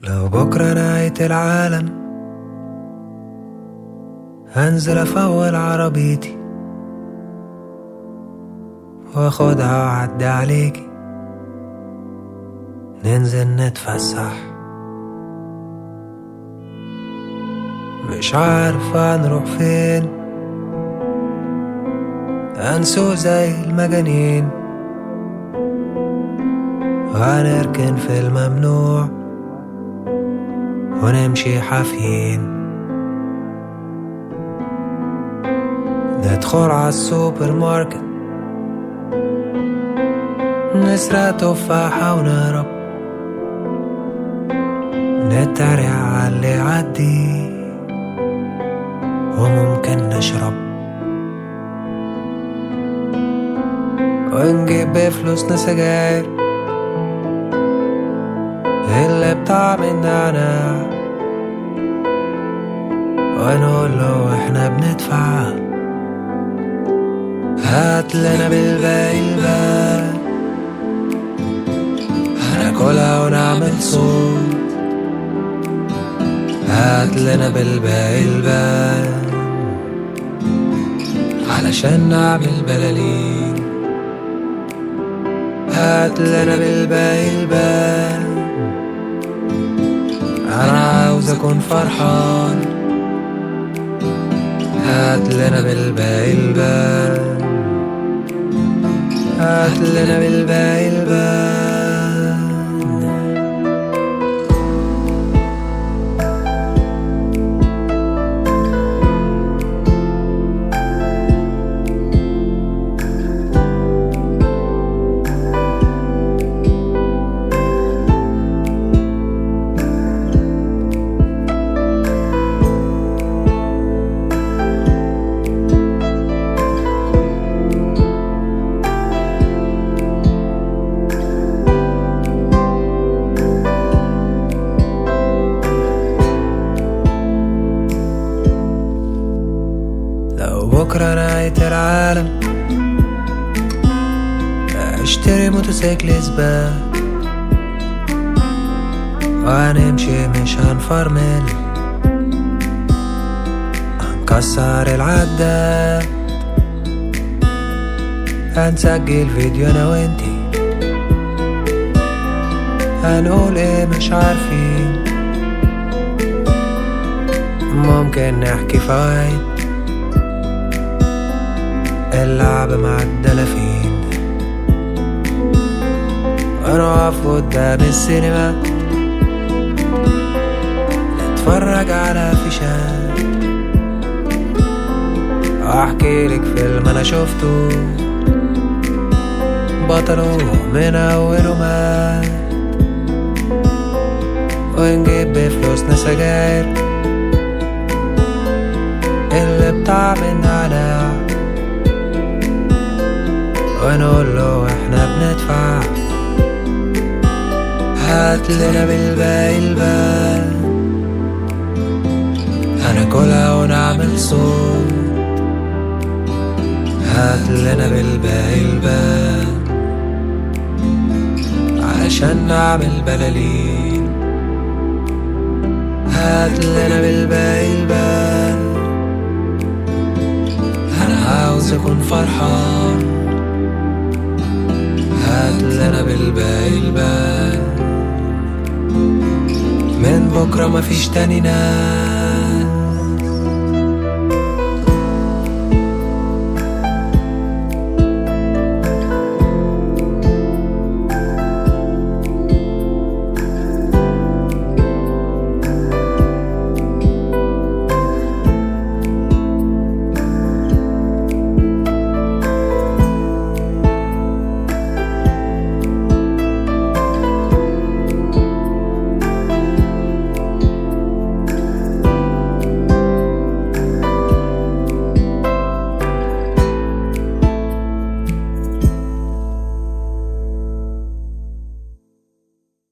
لو بكرة نهاية العالم هنزل أفول عربيتي واخدها وأعدي عليكي ننزل نتفسح مش عارف هنروح فين هنسوق زي المجانين وهنركن في الممنوع ونمشي حافيين ندخل على السوبر ماركت نسرق تفاحة ونهرب نتريق على اللي يعدي وممكن نشرب ونجيب بفلوسنا سجاير اللي بطعم النعناع ونقول له احنا بندفع هات لنا بالباقي البال هناكلها ونعمل صوت هات لنا بالباقي البال علشان نعمل بلالين هات لنا بالباقي البال انا عاوز اكون فرحان هات لنا بالباقي البال هات لنا بالباقي البال لو بكرة نهاية العالم اشتري موتوسيكل سباق وهنمشي مش هنفرمل هنكسر العداد هنسجل فيديو انا وانتي هنقول ايه مش عارفين ممكن نحكي فايت اللعب مع الدلافين ونقف قدام السينما نتفرج على فيشات واحكي لك فيلم انا شفته بطله من اوله مات ونجيب بفلوسنا سجاير اللي بطعم النعناع ونقول له احنا بندفع هات لنا بالباقي البال هناكلها ونعمل صوت هات لنا بالباقي البال علشان نعمل بلالين هات لنا بالباقي البال انا عاوز اكون فرحان هات لنا بالباقي البال من بكرة مفيش تاني ناس